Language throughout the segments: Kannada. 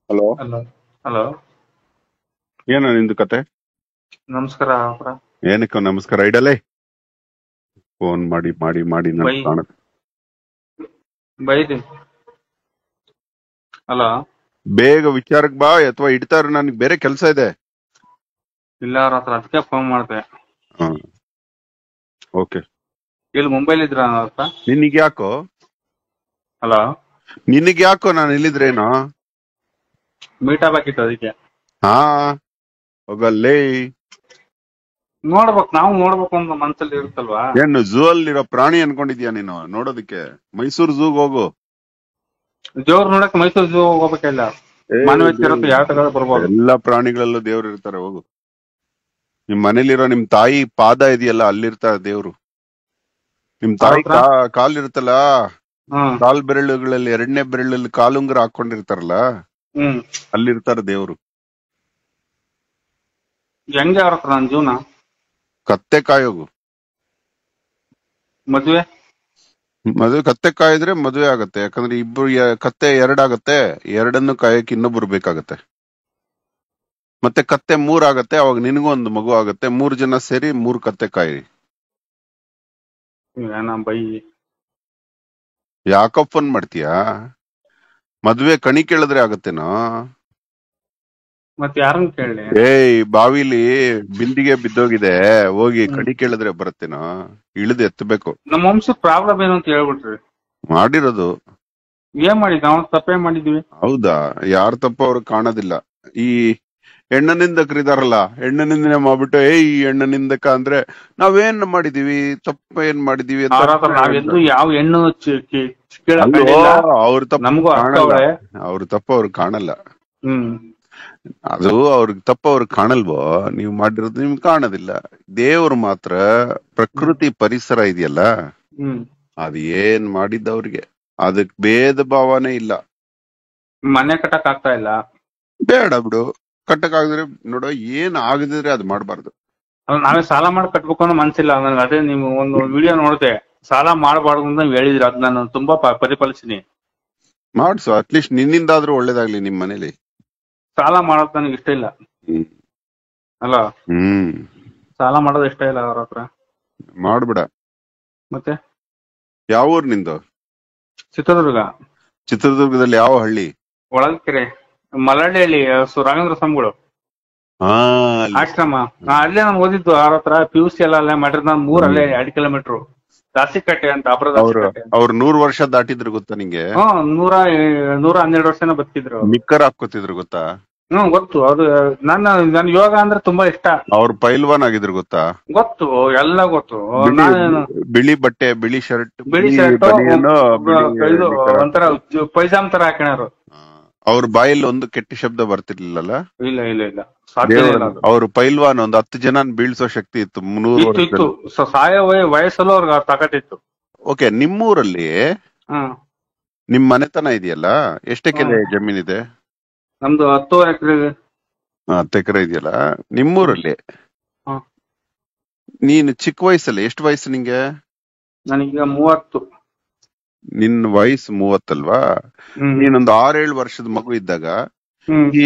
ಹಲೋ ಹಲೋ ಹಲೋ ಏನ ನಿಂದು ಕತೆ ನಮಸ್ಕಾರ ಅವ್ರ ಏನಕ್ಕ ನಮಸ್ಕಾರ ಇಡಲೇ ಫೋನ್ ಮಾಡಿ ಮಾಡಿ ಮಾಡಿ ನನ್ ಬೈ. ಕಾಣುತ್ತೆ ಬೈದಿ ಹಲೋ ಬೇಗ ವಿಚಾರಕ್ ಬಾ ಅಥವಾ ಇಡ್ತಾರ ನನಗೆ ಬೇರೆ ಕೆಲಸ ಇದೆ ಇಲ್ಲ ಅವ್ರ ಹತ್ರ ಅದಕ್ಕೆ ಫೋನ್ ಮಾಡ್ದೆ ಓಕೆ ಇಲ್ಲಿ ಮುಂಬೈಲಿ ಇದ್ರ ಹತ್ರ ನಿನಗ್ ಯಾಕೋ ಹಲೋ ನಿನಗ್ ಯಾಕೋ ನಾನು ಇಲ್ಲಿದ್ರೇನೋ ಮೀಟ್ ಆಗ್ಬೇಕಿತ್ತು ಅದಕ್ಕೆ ಹಾ ಹೋಗಲ್ಲೇ ನೋಡ್ಬೇಕು ನಾವು ನೋಡ್ಬೇಕು ಅಂತ ಮನ್ಸಲ್ಲಿ ಇರುತ್ತಲ್ವಾ ಏನು ಝೂ ಅಲ್ಲಿರೋ ಪ್ರಾಣಿ ಅನ್ಕೊಂಡಿದ್ಯಾ ನೀನು ನೋಡೋದಕ್ಕೆ ಮೈಸೂರು ಝೂಗ್ ಹೋಗು ದೇವ್ರ ನೋಡಕ್ ಮೈಸೂರು ಝೂ ಹೋಗ್ಬೇಕಿಲ್ಲ ಮಾನವೀಯತೆ ಇರುತ್ತೆ ಯಾವ ತರ ಬರ್ಬೋದು ಎಲ್ಲಾ ಪ್ರಾಣಿಗಳಲ್ಲೂ ದೇವ್ರು ಇರ್ತಾರೆ ಹೋಗು ನಿಮ್ ಮನೇಲಿರೋ ನಿಮ್ ತಾಯಿ ಪಾದ ಇದೆಯಲ್ಲ ಅಲ್ಲಿರ್ತಾರೆ ದೇವ್ರು ನಿಮ್ ತಾಯಿ ಹೌದ್ರಾ? ಕಾ- ಕಾಲ್ ಇರುತ್ತಲ್ಲ ಹ್ಮ್ ಕಾಲ್ ಬೆರಳುಗಳಲ್ಲಿ ಎರಡನೇ ಬೆರಳಲ್ಲಿ ಕಾಲುಂಗುರ ಹಾಕೊಂಡಿರ್ತಾರಲ್ಲ ಹ್ಮ್ ಅಲ್ಲಿರ್ತಾರೆ ದೇವ್ರು ಹೆಂಗೆ ಅವ್ರ ಹತ್ರ ನನ್ ಜೀವನ ಕತ್ತೆ ಕಾಯೋಗು ಮದ್ವೆ ಮದುವೆ ಕತ್ತೆ ಕಾಯಿದ್ರೆ ಮದುವೆ ಆಗತ್ತೆ ಯಾಕಂದ್ರೆ ಇಬ್ರು ಯ- ಕತ್ತೆ ಎರಡಾಗತ್ತೆ ಎರಡನ್ನು ಕಾಯಕ್ ಇನ್ನೊಬ್ರು ಬೇಕಾಗತ್ತೆ ಮತ್ತೆ ಕತ್ತೆ ಮೂರ್ ಆಗತ್ತೆ ಅವಾಗ ನಿನಗೂ ಒಂದು ಮಗು ಆಗತ್ತೆ ಮೂರ್ ಜನ ಸೇರಿ ಮೂರ್ ಕತ್ತೆ ಕಾಯಿರಿ ಏನ ಬೈ ಯಾಕೋ ಫೋನ್ ಮಾಡ್ತೀಯಾ ಮದ್ವೆ ಕಣಿ ಕೇಳಿದ್ರೆ ಆಗತ್ತೇನೋ ಮತ್ ಯಾರನ್ನ ಕೇಳಿ ಏಯ್ ಬಾವಿಲಿ ಬಿಂದಿಗೆ ಬಿದ್ದೋಗಿದೆ ಹೋಗಿ ಹ್ಮ್. ಕಣಿ ಕೇಳಿದ್ರೆ ಬರತ್ತೇನೋ ಇಳಿದು ಎತ್ತಬೇಕು ನಮ್ಮ ವಂಶದ ಪ್ರಾಬ್ಲಮ್ ಏನು ಅಂತ ಹೇಳ್ಬಿಟ್ರಿ ಮಾಡಿರೋದು ಏನ್ ಮಾಡಿದ್ ನಾವು ತಪ್ಪೇ ಮಾಡಿದ್ವಿ ಹೌದಾ ಯಾರ ತಪ್ಪ ಅವ್ರಿಗೆ ಕಾಣೋದಿಲ್ಲ ಈ ಹೆಣ್ಣ ನಿಂದಕರಿದಾರಲ್ಲ ಹೆಣ್ಣ ನಿಂದನೆ ಮಾಡ್ಬಿಟ್ಟು ಏಯ್ ಈ ಹೆಣ್ಣ ನಿಂದಕ ಅಂದ್ರೆ ನಾವೇನ್ ಮಾಡಿದೀವಿ ತಪ್ಪ ಏನ್ ಮಾಡಿದೀವಿ ಅಂತ ಅವ್ರ ಹತ್ರ ನಾವೆಂದು ಯಾವ ಹೆಣ್ಣು ಚಿ- ಕಿ- ಕೀಳಾಗ್ ಅಲ್ಲೋ, ಕಂಡಿಲ್ಲ. ಅವ್ರ ತಪ್ಪ ನಮಗೂ ಅರ್ಥ ಕಾಣಲ್ಲ ಅವಳೆ ಅವ್ರ ತಪ್ಪ ಅವ್ರಿಗೆ ಕಾಣಲ್ಲ ಹ್ಮ್ ಅದು ಅವ್ರಿಗೆ ತಪ್ಪ ಅವ್ರಿಗೆ ಕಾಣಲ್ವೋ ನೀವು ಮಾಡಿರೋದು ನಿಮ್ಗೆ ಕಾಣೋದಿಲ್ಲ ದೇವ್ರು ಮಾತ್ರ ಪ್ರಕೃತಿ ಪರಿಸರ ಇದೆಯಲ್ಲ ಹ್ಮ್ ಅದ್ ಏನ್ ಮಾಡಿದ್ದವ್ರಿಗೆ ಅದಕ್ ಭೇದ ಭಾವನೆ ಇಲ್ಲ ಮನೆ ಕಟ್ಟಕ್ ಆಗ್ತಾ ಇಲ್ಲ ಬೇಡ ಬಿಡು ಕಟ್ಟಕ್ ಆಗಿದ್ರೆ ನೋಡೋ ಏನ್ ಆಗದಿದ್ರೆ ಅದ್ ಮಾಡ್ಬಾರ್ದು ಅಲ್ಲ ನಾವೇ ಸಾಲ ಮಾಡಿ ಕಟ್ಬೇಕು ಅನ್ನೋ ಮನ್ಸಿಲ್ಲ ನನ್ಗೆ ಅದೇ ನೀವು ಒಂದು ವಿಡಿಯೋ ನೋಡಿದೆ ಸಾಲ ಮಾಡಬಾರ್ದು ಅಂತ ನೀವ್ ಹೇಳಿದ್ರಿ ಅದ್ ನಾನು ತುಂಬಾ ಪ- ಪರಿಪಾಲಿಸಿನಿ ಮಾಡ್ಸು ಅಟ್ಲೀಸ್ಟ್ ನಿನ್ನಿಂದಾದ್ರೂ ಒಳ್ಳೇದಾಗ್ಲಿ ನಿಮ್ ಮನೇಲಿ ಸಾಲ ಮಾಡೋದ್ ನನಗೆ ಇಷ್ಟ ಇಲ್ಲ ಹ್ಮ್. ಅಲ್ಲ ಹ್ಮ್ ಸಾಲ ಮಾಡೋದು ಇಷ್ಟ ಇಲ್ಲ ಅವ್ರ ಹತ್ರ ಮಾಡ್ಬಿಡ ಮತ್ತೆ ಯಾವ ಊರ್ ನಿಂದು ಚಿತ್ರದುರ್ಗ ಚಿತ್ರದುರ್ಗದಲ್ಲಿ ಯಾವ ಹಳ್ಳಿ ಒಳಲ್ಕೆರೆ ಮಲಹಳ್ಳಿ ಸು ರಾಘವೇಂದ್ರ ಸ್ವಾಮಿಗಳು ಹಾ ಅಲ್ಲಿ. ಆಶ್ರಮ ಹಾ, ಅಲ್ಲೇ ನಾನು ಓದಿದ್ದು ಅವ್ರ ಹತ್ರ ಪಿ ಯು ಸಿ ಎಲ್ಲ ಅಲ್ಲೇ ಮಾಡಿದ್ ನಾನು ಮೂರ್ ಅಲ್ಲೇ ಎರಡು ಕಿಲೋಮೀಟರ್ ದಾಸಿಕಟ್ಟೆ ಅಂತ ಅಪರ ಅವ್ರು ದಾಸಿಕಟ್ಟೆ ಅವ್ರು ನೂರ್ ವರ್ಷ ದಾಟಿದ್ರು ಗೊತ್ತಾ ನಿಂಗೆ ಹ್ಮ್ ನೂರ ನೂರ ಹನ್ನೆರಡು ವರ್ಷನ ಬದುಕಿದ್ರು ಅವ್ರು. ನಿಕ್ಕರ್ ಹಾಕೋತಿದ್ರು ಗೊತ್ತಾ ಹ್ಮ್ ಗೊತ್ತು ಅದು ನನ್ನ ನನ್ ಯೋಗ ಅಂದ್ರೆ ತುಂಬಾ ಇಷ್ಟ ಅವ್ರು ಪೈಲ್ವಾನ್ ಆಗಿದ್ರು ಗೊತ್ತಾ ಗೊತ್ತು ಎಲ್ಲ ಗೊತ್ತು ಬಿಳಿ- ನಾನು ಬಿಳಿ ಬಟ್ಟೆ ಬಿಳಿ ಶರ್ಟ್ ಬಿಳಿ ಶರ್ಟ್ ಬನಿಯನು, ಬಿಳಿ ಇದು ನಿಕ್ಕರ್ ಒಂಥರ ಜ- ಪೈಜಾಮ್ ತರ ಹಾಕ್ಯಾರು ಹಾ. ಅವ್ರ ಬಾಯಲ್ಲಿ ಒಂದು ಕೆಟ್ಟ ಶಬ್ದ ಬರ್ತಿರ್ಲಿಲ್ಲಲ್ಲ ಇಲ್ಲ ಇಲ್ಲ ಇಲ್ಲ ಸಾಧ್ಯ ಇಲ್ಲ ಅದು ಅವ್ರು ಪೈಲ್ವಾನ್ ಒಂದು ಹತ್ತು ಜನ ಬೀಳ್ಸೋ ಶಕ್ತಿ ಇತ್ತು ಮುನ್ನೂರು ಇತ್ತು ಇತ್ತು ವರ್ಷದಲ್ಲಿ ಸ- ಸಾಯೋ ವಯ- ವಯಸ್ಸಲ್ಲೂ ಅವ್ರಿಗೆ ಆ ತಾಕತ್ತಿತ್ತು ಓಕೆ ನಿಮ್ಮೂರಲ್ಲಿ ಹ್ಮ್ ನಿಮ್ ಮನೆತನ ಇದೆಯಲ್ಲ ಎಷ್ಟೆಕೆರೆ ಜಮೀನಿದೆ ನಮ್ದು ಹತ್ತು ಎಕರೆ ಹತ್ತು ಎಕರೆ ಇದೆಯಲ್ಲ ನಿಮ್ಮೂರಲ್ಲಿ ಹ್ಮ್. ನೀನು ಚಿಕ್ಕ ವಯಸ್ಸಲ್ಲಿ ಎಷ್ಟು ವಯಸ್ಸು ನಿಂಗೆ ನನಗೀಗ ಮೂವತ್ತು ನಿನ್ನ ವಯಸ್ಸು ಮೂವತ್ತಲ್ವಾ ಹ್ಮ್ ನೀನೊಂದು ಆರೇಳು ವರ್ಷದ ಮಗು ಇದ್ದಾಗ ಹ್ಮ್ ಈ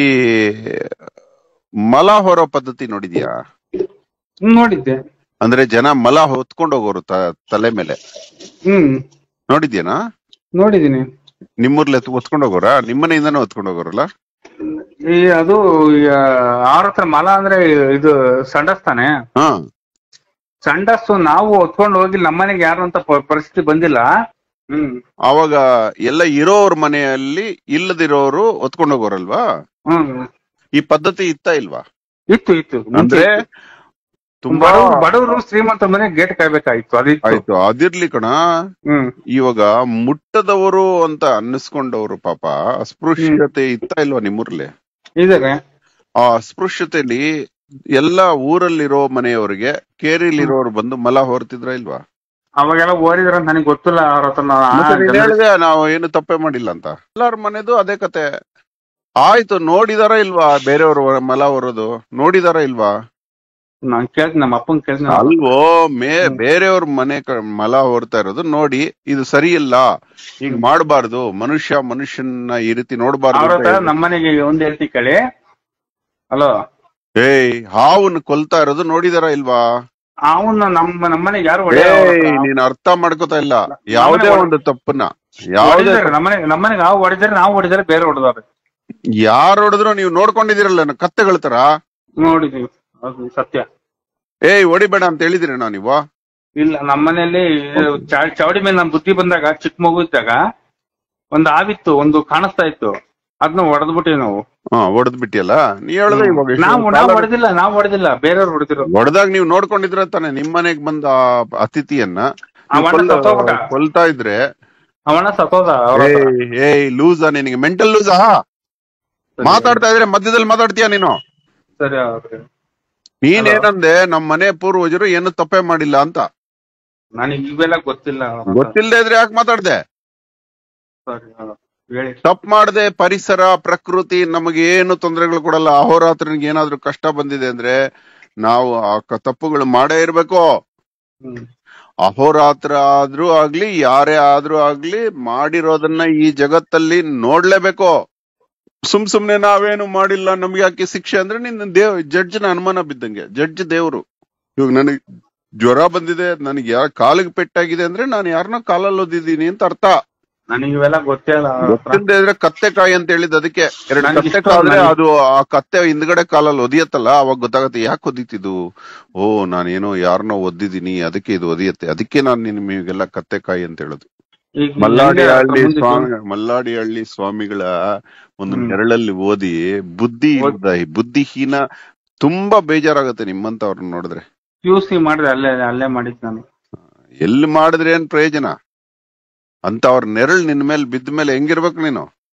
ಮಲ ಹೊರೋ ಪದ್ಧತಿ ನೋಡಿದ್ಯಾ ಹ್ಮ್, ನೋಡಿದ್ದೆ ಅಂದ್ರೆ ಜನ ಮಲ ಹೊತ್ಕೊಂಡು ಹೋಗೋರು ತ- ತಲೆ ಮೇಲೆ ಹ್ಮ್ ನೋಡಿದ್ಯಾನಾ ನೋಡಿದೀನಿ ನಿಮ್ಮೂರ್ಲೆ ಹೊತ್ಕೊಂಡು ಹೋಗೋರ ನಿಮ್ಮನೆಯಿಂದಾನು ಹೊತ್ಕೊಂಡು ಹೋಗೋರಲ್ಲ ಈ ಅದು ಅವ್ರ ಹತ್ರ ಮಲ ಅಂದ್ರೆ ಇದು ಸಂಡಸ್ ತಾನೆ ಹಾ ಸಂಡಸ್ಸು ನಾವು ಹೊತ್ಕೊಂಡು ಹೋಗಿ ನಮ್ಮನೆಗೆ ಯಾರು ಅಂತ ಪ- ಪರಿಸ್ಥಿತಿ ಬಂದಿಲ್ಲ ಹ್ಮ್ ಅವಾಗ ಎಲ್ಲ ಇರೋರ್ ಮನೆಯಲ್ಲಿ ಇಲ್ಲದಿರೋರು ಹೊತ್ಕೊಂಡು ಹೋಗೋರಲ್ವಾ ಹ್ಮ್ ಈ ಪದ್ಧತಿ ಇತ್ತ ಇಲ್ವಾ ಇತ್ತು ಇತ್ತು ಮುಂಚೆ ಅಂದ್ರೆ ಇತ್ತು. ತುಂಬಾ ಬಡವ್ರು ಬಡವರು ಶ್ರೀಮಂತ ಮನೆ ಗೇಟ್ ಕಾಯ್ಬೇಕಾಯ್ತು ಅದಿತ್ತು ಆಯ್ತು ಅದಿರ್ಲಿ ಕಣ ಹ್ಮ್ ಇವಾಗ ಮುಟ್ಟದವರು ಅಂತ ಅನ್ನಿಸ್ಕೊಂಡವರು ಪಾಪ ಅಸ್ಪೃಶ್ಯತೆ ಇತ್ತ ಇಲ್ವಾ ನಿಮ್ಮೂರ್ಲಿ ಇದಾರೆ ಆ ಅಸ್ಪೃಶ್ಯತೆಯಲ್ಲಿ ಎಲ್ಲಾ ಊರಲ್ಲಿರೋ ಮನೆಯವರಿಗೆ ಕೇರಿಲಿರೋರು ಬಂದು ಮಲ ಹೊರ್ತಿದ್ರ ಇಲ್ವಾ ಅವಾಗೆಲ್ಲ ಓದಿದ್ರ ನನಗೆ ಗೊತ್ತಿಲ್ಲ ಅವ್ರ ಹತ್ರ ನಾ- ಆ ಮತ್ತೆ ನೀನ್ ಜನ- ಹೇಳ್ದೆ ನಾವು ಏನು ತಪ್ಪೇ ಮಾಡಿಲ್ಲ ಅಂತ ಎಲ್ಲಾರ ಮನೆದು ಅದೇ ಕತೆ ಆಯ್ತು ನೋಡಿದಾರ ಇಲ್ವಾ ಬೇರೆಯವರು ಮಲ ಹೊರೋದು ನೋಡಿದಾರ ಇಲ್ವಾ ನಾನ್ ಕೇಳ್ತೀನಿ ನಮ್ಮ ಅಪ್ಪನ್ ಕೇಳ್ತೀನಿ ಅಲ್ವೋ ಮೇ ಬೇರೆಯವ್ರ ಮನೆ ಕ- ಮಲ ಹೊರ್ತಾ ಇರೋದು ನೋಡಿ ಇದು ಸರಿ ಇಲ್ಲ ಹೀಗ್ ಮಾಡಬಾರ್ದು ಮನುಷ್ಯ ಮನುಷ್ಯನ ಈ ರೀತಿ ನೋಡಬಾರ್ದು ಅವ್ರ ಹತ್ರ ನಮ್ಮನೆಗೆ ಒಂದ್ ಹೇಳ್ತಿ ಕೇಳಿ ಹಲೋ ಏಯ್ ಹಾವನ್ನ ಕೊಲ್ತಾ ಇರೋದು ನೋಡಿದಾರ ಇಲ್ವಾ ಅವನ್ನ ನಮ್ಮ ನಮ್ಮನೆಗೆ ಯಾರು ಹೊಡೆಯ ಏಯ್ ನೀನ್ ಅರ್ಥ ಮಾಡ್ಕೋತಾ ಇಲ್ಲ ಯಾವುದೇ ಒಂದು ತಪ್ಪನ್ನ ಯಾವುದೇ ನಮ್ಮನೆ ನಮ್ಮನೆಗೆ ನಾವು ಹೊಡೆದ್ರೆ ನಾವು ಹೊಡೆದ್ರೆ ಬೇರೆ ಹೊಡೆದವ್ರೆ ಯಾರು ಹೊಡೆದ್ರು ನೀವು ನೋಡ್ಕೊಂಡಿದಿರಲ್ಲ ಕತ್ತೆಗಳ ತರ ನೋಡಿದೀವಿ ಅದು ಸತ್ಯ ಏಯ್ ಹೊಡಿಬೇಡ ಅಂತ ಹೇಳಿದಿರೇನಾ ನೀವು ಇಲ್ಲ ನಮ್ಮನೇಲಿ ಚಾ- ಚೌಡಿ ಮೇಲೆ ನಮ್ ಬುದ್ಧಿ ಬಂದಾಗ ಚಿಕ್ಕ ಮಗು ಇದ್ದಾಗ ಒಂದು ಆವಿತ್ತು ಒಂದು ಕಾಣಿಸ್ತಾ ಇತ್ತು ಅದನ್ನ ಹೊಡೆದ್ಬಿಟ್ಟಿವಿ ನಾವು ಹಾ ಹೊಡೆದ್ ಬಿಟ್ಟಿಯಲ್ಲ ನೀ ಹೇಳ್ದೆ ಇವಾಗ ಎಷ್ಟು ನಾವು ನಾವು ಕಾಲ- ಹೊಡೆದಿಲ್ಲ ನಾವು ಹೊಡೆದಿಲ್ಲ ಬೇರೆಯವ್ರು ಹೊಡೆದಿರೋ ಹೊಡೆದಾಗ ನೀವು ನೋಡ್ಕೊಂಡಿದ್ರ ತಾನೆ ನಿಮ್ ಮನೆಗ್ ಬಂದ ಆ ಅತಿಥಿಯನ್ನ ನೀವು ಅವಣ್ಣ ಕೊಲ್ಲ- ಸತ್ತೋಗ್ಬಿಟ್ಟ. ಕೊಲ್ತಾ ಇದ್ರೆ ಅವನ ಸತ್ತೋದ ಅವ್ರ ಹತ್ರ. ಏಯ್ ಏಯ್ ಲೂಸಾ ನಿನಗೆ ಮೆಂಟಲ್ ಲೂಸಾ ಸರಿ, ಮಾತಾಡ್ತಾ ಇದ್ರೆ ಮಧ್ಯದಲ್ಲಿ ಮಾತಾಡ್ತೀಯ ನೀನು ಸರಿ ಅವ್ರೆ. ನೀನೇನಂದೆ ನಮ್ ಮನೆ ಪೂರ್ವಜರು ಏನು ತಪ್ಪೇ ಮಾಡಿಲ್ಲ ಅಂತ ನನಗೆ ಇವೆಲ್ಲ ಗೊತ್ತಿಲ್ಲ ಅವ್ರ ಹತ್ರ. ಗೊತ್ತಿಲ್ಲದೆ ಇದ್ರೆ ಯಾಕೆ ಮಾತಾಡ್ದೆ ಸರಿ ಅವ್ರೆ. ಹೇಳಿ ತಪ್ಪು ಮಾಡದೆ ಪರಿಸರ ಪ್ರಕೃತಿ ನಮಗೆ ಏನು ತೊಂದರೆಗಳು ಕೊಡಲ್ಲ ಅಹೋರಾತ್ರನಿಗೆ ಏನಾದ್ರೂ ಕಷ್ಟ ಬಂದಿದೆ ಅಂದ್ರೆ ನಾವು ಆ ಕ- ತಪ್ಪುಗಳು ಮಾಡೇ ಇರ್ಬೇಕು ಹ್ಮ್ ಅಹೋರಾತ್ರ ಆದ್ರೂ ಆಗ್ಲಿ ಯಾರೇ ಆದ್ರೂ ಆಗ್ಲಿ ಮಾಡಿರೋದನ್ನ ಈ ಜಗತ್ತಲ್ಲಿ ನೋಡ್ಲೇಬೇಕು ಸುಮ್ ಸುಮ್ನೆ ನಾವೇನು ಮಾಡಿಲ್ಲ ನಮ್ಗೆ ಯಾಕೆ ಶಿಕ್ಷೆ ಅಂದ್ರೆ ನಿನ್ನ ದೇವ್ ಜಡ್ಜ್ನ ಅನುಮಾನ ಬಿದ್ದಂಗೆ ಜಡ್ಜ್ ದೇವ್ರು ಇವಾಗ ನನಗೆ ಜ್ವರ ಬಂದಿದೆ ನನಗೆ ಯಾರ ಕಾಲಿಗೆ ಪೆಟ್ಟಾಗಿದೆ ಅಂದ್ರೆ ನಾನು ಯಾರನ್ನ ಕಾಲಲ್ಲಿ ಓದಿದ್ದೀನಿ ಅಂತ ಅರ್ಥ ನನಗೆ ಇವೆಲ್ಲ ಗೊತ್ತಿಲ್ಲ ಅವ್ರ ಹತ್ರ. ಗೊತ್ತಿಲ್ಲದೆ ಇದ್ರೆ ಕತ್ತೆಕಾಯಿ ಅಂತ ಹೇಳಿದ್ ಅದಕ್ಕೆ ಎರಡು ನನ್ಗೆ ಕತ್ತೆ ಇಷ್ಟ ಕಾದ್ರೆ ನನಗೆ- ಅದು ಆ ಕತ್ತೆ ಹಿಂದ್ಗಡೆ ಕಾಲಲ್ಲಿ ಒದಿಯತ್ತಲ್ಲ ಅವಾಗ ಗೊತ್ತಾಗತ್ತೆ ಯಾಕೆ ಒದಿತಿದ್ದು ಓ ನಾನೇನೋ ಯಾರನ್ನೋ ಒದ್ದಿದ್ದೀನಿ ಅದಕ್ಕೆ ಇದು ಒದಿಯತ್ತೆ ಅದಕ್ಕೆ ನಾನು ನಿಮಗೆಲ್ಲ ಕತ್ತೆಕಾಯಿ ಅಂತ ಹೇಳೋದು ಈಗ ಮಲ್ಲಾಡಿ ಹೆಂಗೆ ಹಳ್ಳಿ ಮುಂದೆ ಸ್ವಾಮಿ ಮಲ್ಲಾಡಿ ಹಳ್ಳಿ ಸ್ವಾಮಿಗಳ ಒಂದು ಹ್ಮ್. ನೆರಳಲ್ಲಿ ಓದಿ ಬುದ್ಧಿ ಇಲ್ಲದ ಬುದ್ಧಿಹೀನ ತುಂಬಾ ಬೇಜಾರಾಗತ್ತೆ ನಿಮ್ಮಂತವ್ರನ್ನ ನೋಡಿದ್ರೆ ಪಿ ಸಿ ಮಾಡಿದ್ರೆ ಅಲ್ಲೇ ಅಲ್ಲೇ ಮಾಡಿದ್ ನಾನು ಎಲ್ಲಿ ಮಾಡಿದ್ರೆ ಏನ್ ಪ್ರಯೋಜನ ಅಂತ ಅವ್ರ ನೆರಳು ನಿನ್ ಮೇಲೆ ಬಿದ್ದ ಮೇಲೆ ಹೆಂಗಿರ್ಬೇಕು ನೀನು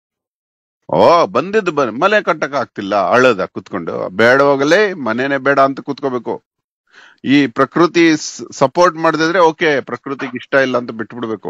ಓ ಬಂದಿದ್ದು ಬ ಮನೆ ಕಟ್ಟಕ್ ಆಗ್ತಿಲ್ಲ ಅಳದ ಕುತ್ಕೊಂಡು ಬೇಡ ಹೋಗಲೇ ಮನೇನೆ ಬೇಡ ಅಂತ ಕುತ್ಕೋಬೇಕು ಈ ಪ್ರಕೃತಿ ಸಪೋರ್ಟ್ ಮಾಡದಿದ್ರೆ ಓಕೆ ಪ್ರಕೃತಿಗೆ ಇಷ್ಟ ಇಲ್ಲ ಅಂತ ಬಿಟ್ಬಿಡ್ಬೇಕು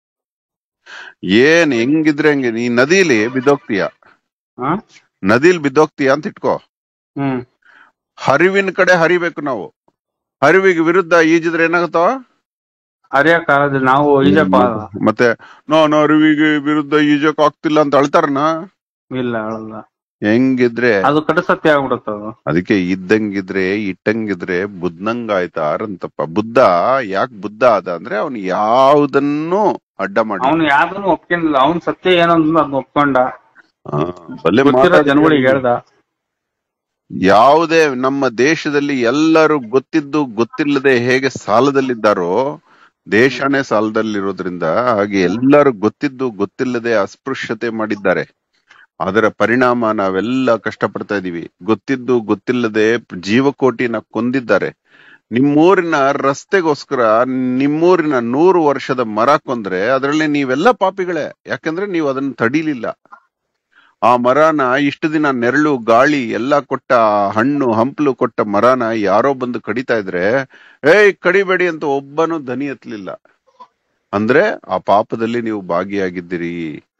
ಏನ್ ಹೆಂಗಿದ್ರೆ ಹೆಂಗೆ ನೀ ನದಿಲಿ ಬಿದ್ದೋಗ್ತೀಯ ಹಾ ನದಿಲ್ ಬಿದ್ದೋಗ್ತೀಯ ಅಂತ ಇಟ್ಕೋ ಹ್ಮ್ ಹರಿವಿನ ಕಡೆ ಹರಿಬೇಕು ನಾವು ಹರಿವಿಗೆ ವಿರುದ್ಧ ಈಜಿದ್ರೆ ಏನಾಗುತ್ತೋ ಅರಿಯ ಕಾಲದಲ್ಲಿ ನಾವು ಈಜಪ್ಪ ಮತ್ತೆ ನಾನು ಅರಿವಿಗೆ ವಿರುದ್ಧ ಈಜಕ್ ಆಗ್ತಿಲ್ಲ ಅಂತ ಅಳ್ತಾರನ ಇಲ್ಲ ಅಳಲ್ಲ ಹೆಂಗಿದ್ರೆ ಅದು ಕಟಸತ್ಯ ಆಗ್ಬಿಡುತ್ತೆ ಅದು ಅದಕ್ಕೆ ಇದ್ದಂಗಿದ್ರೆ ಇಟ್ಟಂಗಿದ್ರೆ ಬುದ್ಧಂಗಾಯ್ತಾರಂತಪ್ಪ ಬುದ್ಧ ಯಾಕೆ ಬುದ್ಧ ಆದ ಅಂದ್ರೆ ಅವನು ಯಾವುದನ್ನು ಅಡ್ಡ ಮಾಡಿ ಅವನು ಯಾವ್ದನ್ನು ಒಪ್ಕೊಂಡಿಲ್ಲ ಅವ್ನ್ ಸತ್ಯ ಏನೋ ಅಂದ್ನು ಅದನ್ನ ಒಪ್ಕೊಂಡ ಬಲ್ಲೆ ಗೊತ್ತಿರೋ ಮಾತಾಡಿ ಜನಗಳಿಗೆ ಹೇಳ್ದ ಯಾವುದೇ ನಮ್ಮ ದೇಶದಲ್ಲಿ ಎಲ್ಲರೂ ಗೊತ್ತಿದ್ದು ಗೊತ್ತಿಲ್ಲದೆ ಹೇಗೆ ಸಾಲದಲ್ಲಿದ್ದಾರೋ ದೇಶನೇ ಸಾಲದಲ್ಲಿರೋದ್ರಿಂದ ಹಾಗೆ ಎಲ್ಲರೂ ಗೊತ್ತಿದ್ದು ಗೊತ್ತಿಲ್ಲದೆ ಅಸ್ಪೃಶ್ಯತೆ ಮಾಡಿದ್ದಾರೆ ಅದರ ಪರಿಣಾಮ ನಾವೆಲ್ಲ ಕಷ್ಟಪಡ್ತಾ ಇದೀವಿ ಗೊತ್ತಿದ್ದು ಗೊತ್ತಿಲ್ಲದೆ ಜೀವಕೋಟಿನ ಕೊಂದಿದ್ದಾರೆ ನಿಮ್ಮೂರಿನ ರಸ್ತೆಗೋಸ್ಕರ ನಿಮ್ಮೂರಿನ ನೂರು ವರ್ಷದ ಮರ ಕೊಂದ್ರೆ ಅದರಲ್ಲಿ ನೀವೆಲ್ಲ ಪಾಪಿಗಳೇ ಯಾಕಂದ್ರೆ ನೀವು ಅದನ್ನ ತಡಿಲಿಲ್ಲ ಆ ಮರನ ಇಷ್ಟು ದಿನ ನೆರಳು ಗಾಳಿ ಎಲ್ಲ ಕೊಟ್ಟ ಹಣ್ಣು ಹಂಪಲು ಕೊಟ್ಟ ಮರನ ಯಾರೋ ಬಂದು ಕಡಿತಾ ಇದ್ರೆ ಏಯ್ ಕಡಿಬೇಡಿ ಅಂತ ಒಬ್ಬನು ದನಿ ಎತ್ತಲಿಲ್ಲ ಅಂದ್ರೆ ಆ ಪಾಪದಲ್ಲಿ ನೀವು ಭಾಗಿಯಾಗಿದ್ದೀರಿ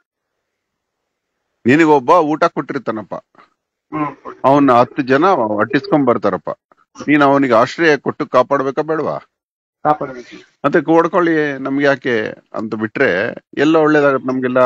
ನಿನಗೊಬ್ಬ ಊಟ ಕೊಟ್ಟಿರ್ತಾನಪ್ಪ ಹ್ಮ್ ಅವನ್ನ ಹತ್ತು ಜನ ಅಟ್ಟಿಸ್ಕೊಂಡ್ ಬರ್ತಾರಪ್ಪ ನೀನ್ ಅವನಿಗೆ ಆಶ್ರಯ ಕೊಟ್ಟು ಕಾಪಾಡ್ಬೇಕಾ ಬೇಡವಾ ಕಾಪಾಡ್ಬೇಕು ಮತ್ತೆ ಕೊಡ್ಕೊಳ್ಳಿ ನಮ್ಗೆ ಯಾಕೆ ಅಂತ ಬಿಟ್ರೆ ಎಲ್ಲ ಒಳ್ಳೇದಾಗತ್ತೆ ನಮ್ಗೆಲ್ಲ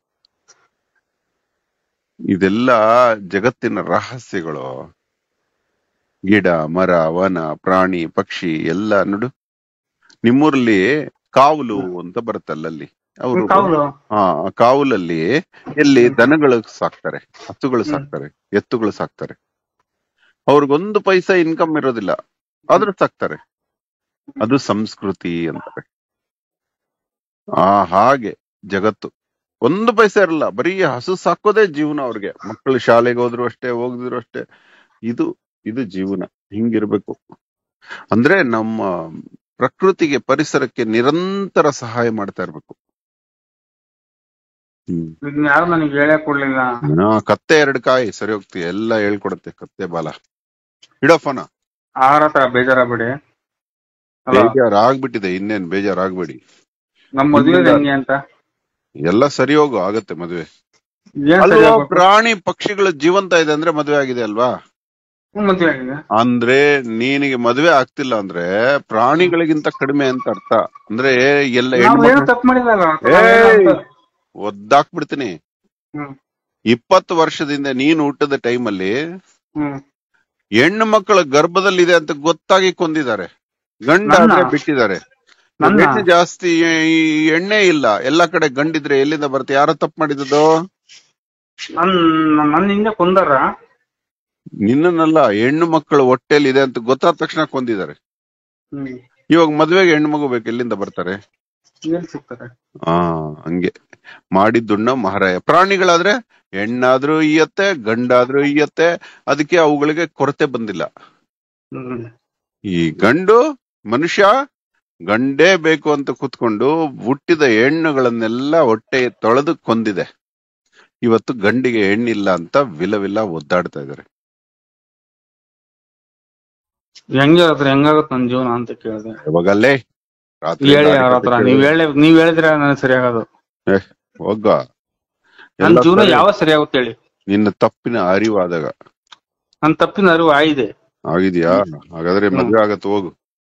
ಇದೆಲ್ಲ ಜಗತ್ತಿನ ರಹಸ್ಯಗಳು ಗಿಡ ಮರ ವನ ಪ್ರಾಣಿ ಪಕ್ಷಿ ಎಲ್ಲ ನೋಡು ನಿಮ್ಮೂರಲ್ಲಿ ಕಾವಲು ಅಂತ ಬರುತ್ತೆ ಅಲ್ಲಲ್ಲಿ ಅವರು ಕಾವಲು ಹಾ ಕಾವಲಲ್ಲಿ ಎಲ್ಲಿ ದನಗಳು ಸಾಕ್ತಾರೆ ಹಸುಗಳು ಸಾಕ್ತಾರೆ ಎತ್ತುಗಳು ಸಾಕ್ತಾರೆ ಅವ್ರಿಗೊಂದು ಪೈಸಾ ಇನ್ಕಮ್ ಇರೋದಿಲ್ಲ ಆದ್ರೂ ಸಾಕ್ತಾರೆ ಅದು ಸಂಸ್ಕೃತಿ ಅಂತಾರೆ ಆ ಹಾಗೆ ಜಗತ್ತು ಒಂದು ಪೈಸೆ ಇರಲ್ಲ ಬರೀ ಹಸು ಸಾಕೋದೇ ಜೀವನ ಅವ್ರಿಗೆ ಮಕ್ಕಳು ಶಾಲೆಗೆ ಹೋದ್ರು ಅಷ್ಟೇ ಹೋಗಿದ್ರು ಅಷ್ಟೇ ಇದು ಇದು ಜೀವನ ಹಿಂಗಿರ್ಬೇಕು ಅಂದ್ರೆ ನಮ್ಮ ಪ್ರಕೃತಿಗೆ ಪರಿಸರಕ್ಕೆ ನಿರಂತರ ಸಹಾಯ ಮಾಡ್ತಾ ಇರ್ಬೇಕು ಹ್ಮ್ ಇದನ್ನ ಯಾರು ನನಗೆ ಹೇಳೇ ಕೊಡ್ಲಿಲ್ಲ ಆ, ಕತ್ತೆ ಎರಡು ಕಾಯಿ ಸರಿ ಹೋಗ್ತಿ ಎಲ್ಲ ಹೇಳ್ಕೊಡತ್ತೆ ಕತ್ತೆ ಬಾಲ ಇಡೋ ಫೋನ ಆಹಾರ ಹತ್ರ ಬೇಜಾರಾಗ್ಬೇಡಿ ಅಲ್ಲ ಬೇಜಾರಾಗ್ಬಿಟ್ಟಿದೆ ಇನ್ನೇನ್ ಬೇಜಾರಾಗ್ಬೇಡಿ ನಮ್ ಮದ್ವೆ ಹೆಂಗೆ ಅಂತ ಎಲ್ಲ ಸರಿ ಹೋಗು ಆಗತ್ತೆ ಮದ್ವೆ ಏನ್ ಸರಿ ಅಲ್ವಾ ಆಗ್ಬೇಕು? ಪ್ರಾಣಿ ಪಕ್ಷಿಗಳ ಜೀವಂತ ಇದೆ ಅಂದ್ರೆ ಮದ್ವೆ ಆಗಿದೆ ಅಲ್ವಾ ಹ್ಮ್, ಮದ್ವೆ ಆಗಿದೆ ಅಂದ್ರೆ ನಿನಗೆ ಮದುವೆ ಆಗ್ತಿಲ್ಲ ಅಂದ್ರೆ ಪ್ರಾಣಿಗಳಿಗಿಂತ ಕಡಿಮೆ ಅಂತ ಅರ್ಥ ಅಂದ್ರೆ ಎಲ್ಲ ನಾವ್ ಏನು ಹೆಣ್ಮಕ್ಳು ತಪ್ಪು ಮಾಡಿಲ್ಲ ಏಯ್! ಒದ್ದಾಕ್ಬಿಡ್ತೀನಿ ಹ್ಮ್ ಇಪ್ಪತ್ತು ವರ್ಷದಿಂದ ನೀನು ಹುಟ್ಟದ ಟೈಮಲ್ಲಿ ಹ್ಮ್ ಹೆಣ್ಣು ಮಕ್ಕಳ ಗರ್ಭದಲ್ಲಿದೆ ಅಂತ ಗೊತ್ತಾಗಿ ಕೊಂದಿದ್ದಾರೆ ಗಂಡ ನನ್ನ? ಆದ್ರೆ ಬಿಟ್ಟಿದ್ದಾರೆ ನನ್ನ? ಹೆಣ್ಣು ಜಾಸ್ತಿ ಈ ಎಣ್ಣೆ ಇಲ್ಲ ಎಲ್ಲಾ ಕಡೆ ಗಂಡಿದ್ರೆ ಎಲ್ಲಿಂದ ಬರುತ್ತೆ ಯಾರೋ ತಪ್ಪು ಮಾಡಿದ್ದು ನನ್ ನನ್ ಹಿಂದೆ ಕೊಂದಾರ ನಿನ್ನನ್ನಲ್ಲ ಹೆಣ್ಣು ಮಕ್ಕಳು ಹೊಟ್ಟೆಲಿ ಇದೆ ಅಂತ ಗೊತ್ತಾದ ತಕ್ಷಣ ಕೊಂದಿದ್ದಾರೆ ಹ್ಮ್ ಇವಾಗ ಮದ್ವೆಗೆ ಹೆಣ್ಣು ಮಗು ಬೇಕು ಎಲ್ಲಿಂದ ಬರ್ತಾರೆ ಎಲ್ಲಿ ಸಿಗ್ತಾರೆ ಆ ಹಂಗೆ ಮಾಡಿದ್ದುಣ್ಣ ಮಹಾರಾಯ ಪ್ರಾಣಿಗಳಾದ್ರೆ ಹೆಣ್ಣಾದ್ರೂ ಇಯತ್ತೆ ಗಂಡಾದ್ರೂ ಇಯತ್ತೆ ಅದಕ್ಕೆ ಅವುಗಳಿಗೆ ಕೊರತೆ ಬಂದಿಲ್ಲ ಹ್ಮ್ ಈ ಗಂಡು ಮನುಷ್ಯ ಗಂಡೇ ಬೇಕು ಅಂತ ಕುತ್ಕೊಂಡು ಹುಟ್ಟಿದ ಹೆಣ್ಣುಗಳನ್ನೆಲ್ಲ ಹೊಟ್ಟೆ ತೊಳೆದು ಕೊಂದಿದೆ ಇವತ್ತು ಗಂಡಿಗೆ ಹೆಣ್ಣಿಲ್ಲ ಅಂತ ವಿಲ ವಿಲ ಒದ್ದಾಡ್ತಾ ಇದಾರೆ ಹೆಂಗೆ ಹತ್ರ ಹೆಂಗಾಗತ್ ನನ್ ಜೀವನ ಅಂತ ಕೇಳಿದೆ ಯಾವಾಗಲ್ಲೇ ರಾತ್ರಿ ಹೇಳಿ ಗಾಡಿ ಅವ್ರ ಹತ್ರ ಕಟ್ಟಿ ನೀವ್ ಹೇಳಿ ನೀವ್ ಹೇಳಿದ್ರೆ ನನಗೆ ಸರಿಯಾಗೋದು ಹೋಗ ನನ್ ಎಲ್ಲ ಜೀವನ ಸರಿ. ಯಾವ ಸರಿಯಾಗುತ್ತೆ ಹೇಳಿ ನಿನ್ನ ತಪ್ಪಿನ ಅರಿವಾದಾಗ ನನ್ ತಪ್ಪಿನ ಅರಿವು ಆಗಿದೆ ಆಗಿದ್ಯಾ ಹಾಗಾದ್ರೆ ಹ್ಮ್. ಮದ್ವೆ ಆಗತ್ ಹೋಗು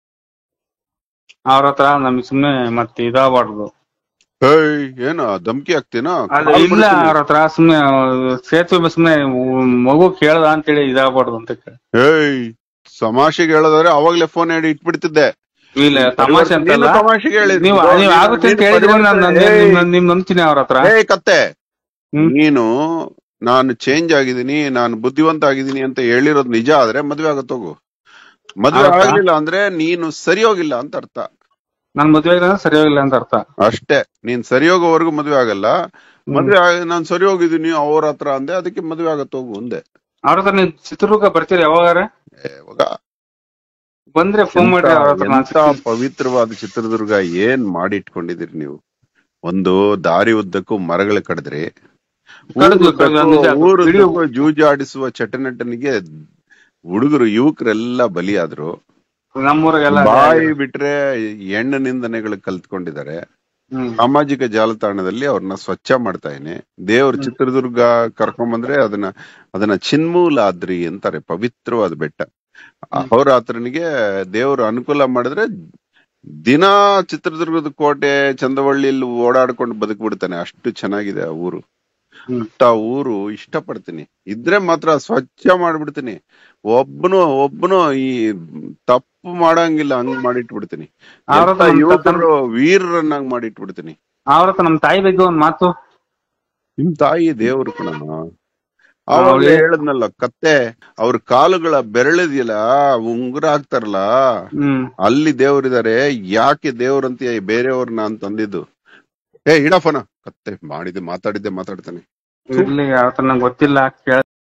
ಅವ್ರ ಹತ್ರ ನಮ್ಗೆ ಸುಮ್ನೆ ಮತ್ತೆ ಇದಾಗಬಾರ್ದು ಏಯ್ ಏನ ಧಮ್ಕಿ ಹಾಕ್ತೀನಾ ಅಲ್ಲ ಕಾಲ್ ಇಲ್ಲ ಬಿಡ್ತೀನಿ. ಅವ್ರ ಹತ್ರ ಸುಮ್ನೆ ಸೇತುವೆ ಮೇಲೆ ಸುಮ್ನೆ ಮಗು ಕೇಳ್ದ ಅಂತೇಳಿ ಇದಾಗಬಾರ್ದು ಅಂತ ಕೇಳಿ ಏಯ್ ತಮಾಷೆಗೆ ಹೇಳೋದಾದ್ರೆ ಅವಾಗ್ಲೇ ಫೋನ್ ಹೇಳಿ ಇಟ್ಬಿಡ್ತಿದ್ದೆ ಇಲ್ಲ ತಮಾಷೆ ಅಂತಲ್ಲ ನೀನು ತಮಾಷೆಗೆ ಹೇಳಿದ್ದು. ನೀವ್ ನೀವ್ ನೀನು- ಆಗುತ್ತೆ ಅಂತ ನೀನು ಹೇಳಿದ್ರೆ ನಾನು ಪರಿವರ್ತನೆ- ಏಯ್, ನಿಮ್ ನಂಬ್ತೀನಿ ಅವ್ರ ಹತ್ರ ಏಯ್ ಕತ್ತೆ ಹ್ಮ್. ನೀನು ನಾನು ಚೇಂಜ್ ಆಗಿದ್ದೀನಿ ನಾನು ಬುದ್ಧಿವಂತ ಆಗಿದ್ದೀನಿ ಅಂತ ಹೇಳಿರೋದು ನಿಜ ಆದ್ರೆ ಮದ್ವೆ ಆಗತ್ತೋಗು ಮದ್ವೆ ಹೌದಾ? ಆಗ್ಲಿಲ್ಲ ಅಂದ್ರೆ ನೀನು ಸರಿ ಹೋಗಿಲ್ಲ ಅಂತ ಅರ್ಥ ನನ್ ಮದ್ವೆ ಆಗಿದ್ರೆ ಸರಿ ಹೋಗಿಲ್ಲ ಅಂತ ಅರ್ಥ ಅಷ್ಟೇ ನೀನ್ ಸರಿ ಹೋಗೋವರೆಗೂ ಮದ್ವೆ ಆಗಲ್ಲ ಮದ್ವೆ ಆಗ- ನಾನ್ ಸರಿ ಹೋಗಿದ್ದೀನಿ ಅವ್ರ ಹತ್ರ ಅಂದೆ ಅದಕ್ಕೆ ಮದ್ವೆ ಆಗತ್ತೋಗು ಒಂದೇ ಅವ್ರ ಹತ್ರ ನೀವು ಚಿತ್ರದುರ್ಗ ಬರ್ತೀರಿ ಯಾವಾಗಾರ ಇವಾಗ ಬಂದ್ರೆ ಫೋನ್ ಮಾಡ್ರಿ ಅವ್ರ ಹತ್ರ ನಾನ್ ಎಂತ ಸಿಗ್ತೀನಿ. ಪವಿತ್ರವಾದ ಚಿತ್ರದುರ್ಗ ಏನ್ ಮಾಡಿಟ್ಕೊಂಡಿದೀರಿ ನೀವು ಒಂದು ದಾರಿ ಉದ್ದಕ್ಕೂ ಮರಗಳು ಕಡಿದ್ರಿ ಕಡ್ದ್ವಿ, ಕಡ್ದ್ವಿ, ಅದು ನಿಜ. ಊರುದ್ದಕ್ಕೂ ಜೂಜಾಡಿಸುವ ಚಟನಟನಿಗೆ ಹುಡುಗರು ಯುವಕರೆಲ್ಲ ಬಲಿಯಾದ್ರು ನಮ್ಮೂರಾಗೆಲ್ಲ ಬಾಯಿ ಬಿಟ್ರೆ ಹೆಣ್ಣು ನಿಂದನೆಗಳು ಕಲ್ತ್ಕೊಂಡಿದ್ದಾರೆ ಹ್ಮ್ ಸಾಮಾಜಿಕ ಜಾಲತಾಣದಲ್ಲಿ ಅವ್ರನ್ನ ಸ್ವಚ್ಛ ಮಾಡ್ತಾ ಇದೀನಿ ದೇವ್ರ ಚಿತ್ರದುರ್ಗ ಕರ್ಕೊಂಬಂದ್ರೆ ಅದನ್ನ ಅದನ್ನ ಚಿನ್ಮೂಲಾದ್ರಿ ಅಂತಾರೆ ಪವಿತ್ರವಾದ ಬೆಟ್ಟ ಅಹೋರಾತ್ರನಿಗೆ ದೇವ್ರು ಅನುಕೂಲ ಮಾಡಿದ್ರೆ ದಿನಾ ಚಿತ್ರದುರ್ಗದ ಕೋಟೆ ಚಂದವಳ್ಳಿಲಿ ಓಡಾಡ್ಕೊಂಡು ಬದುಕ್ಬಿಡ್ತಾನೆ ಅಷ್ಟು ಚೆನ್ನಾಗಿದೆ ಆ ಊರು ಹ್ಮ್. ಆ ಊರು ಇಷ್ಟಪಡ್ತೀನಿ ಇದ್ರೆ ಮಾತ್ರ ಸ್ವಚ್ಛ ಮಾಡ್ಬಿಡ್ತೀನಿ ಒಬ್ಬನು ಒಬ್ಬನು ಈ ತಪ್ಪು ಮಾಡಂಗಿಲ್ಲ ಹಂಗ್ ಮಾಡಿಟ್ಬಿಡ್ತೀನಿ ಅವ್ರ ಹತ್ರ ಎಂತ ನಮ್ ಯುವಕರು ವೀರರನ್ನಾಗಿ ಮಾಡಿಟ್ಬಿಡ್ತೀನಿ ಅವ್ರ ಹತ್ರ ನಮ್ ತಾಯಿ ಬಗ್ಗೆ ಒಂದ್ ಮಾತು ನಿಮ್ ತಾಯಿ ದೇವ್ರು ಕಣಮ್ಮ ಅವ್ಳು ಅವಾಗ ಹೇಳದ್ನಲ್ಲ ಕತ್ತೆ ಅವ್ರ ಕಾಲುಗಳ ಬೆರಳಿದೆಯಲ್ಲ ಉಂಗುರ ಹಾಕ್ತಾರಲ್ಲ ಹ್ಮ್ ಅಲ್ಲಿ ದೇವ್ರಿದಾರೆ ಯಾಕೆ ದೇವ್ರಂತ ಬೇರೆಯವ್ರನ್ನ ಅಂತ ಅಂದಿದ್ದು ಏ ಇಡಫನ ಕತ್ತೆ ಮಾಡಿದ್ದೆ ಮಾತಾಡಿದ್ದೆ ಮಾತಾಡ್ತಾನೆ ಇರ್ಲಿ ಅವ್ರ ಹತ್ರ ನಂಗೆ ಗೊತ್ತಿಲ್ಲ ಕೇಳ